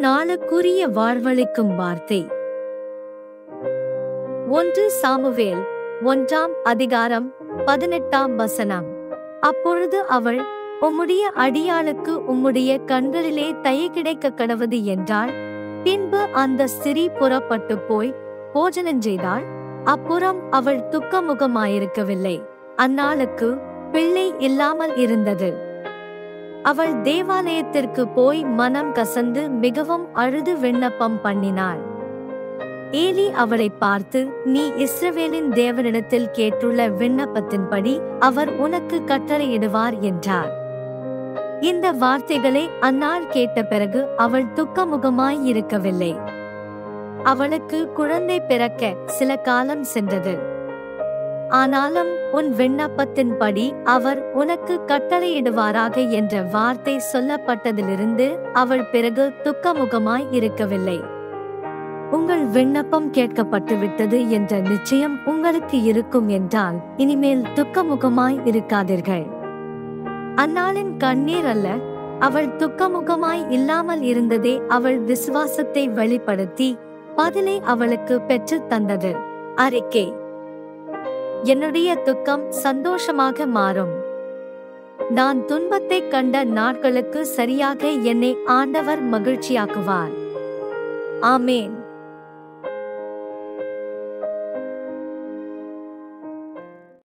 நாளுக்குரிய வாழ்வளிக்கும் வார்த்தை ஒன்று சாமுவேல் ஒன்றாம் அதிகாரம் பதினெட்டாம் வசனம் அப்பொழுது அவள் உம்முடைய அடியாளுக்கு உம்முடைய கண்களிலே தயை கிடைக்க கடவது என்றாள் பின்பு அந்த ஸ்திரீ புறப்பட்டு போய் போஜனஞ்செய்தாள் அப்புறம் அவள் துக்கமுகமாயிருக்கவில்லை அந்நாளுக்கு பிள்ளை இல்லாமல் இருந்தது அவள் தேவாலயத்திற்கு போய் மனம் கசந்து மிகவும் அழுது விண்ணப்பம் பண்ணினாள் ஏலி அவளை பார்த்து நீ இஸ்ரவேலின் தேவனிடத்தில் கேட்டுள்ள விண்ணப்பத்தின்படி அவர் உனக்கு கட்டளையிடுவார் என்றார் இந்த வார்த்தைகளை அந்நாள் கேட்ட பிறகு அவள் துக்கமுகமாய் இருக்கவில்லை அவளுக்கு குழந்தை பிறக்க சில காலம் சென்றது ஆனாலும் உன் விண்ணப்பத்தின்படி அவர் உனக்கு கட்டளையிடுவாராக என்ற வார்த்தை சொல்லப்பட்டதிலிருந்து அவள் பிறகு துக்கமுகமாய் இருக்கவில்லை உங்கள் விண்ணப்பம் கேட்கப்பட்டு விட்டது என்ற நிச்சயம் உங்களுக்கு இருக்கும் என்றால் இனிமேல் துக்கமுகமாய் இருக்காதீர்கள் அந்நாளின் கண்ணீர் அல்ல அவள் துக்கமுகமாய் இல்லாமல் இருந்ததே அவள் விசுவாசத்தை வெளிப்படுத்தி பதிலை அவளுக்கு பெற்றுத் தந்தது அறிக்கை என்னுடைய துக்கம் சந்தோஷமாக மாறும் நான் துன்பத்தை கண்ட நாட்களுக்கு சரியாக என்னை ஆண்டவர் மகிழ்ச்சியாக்குவார் ஆமேன்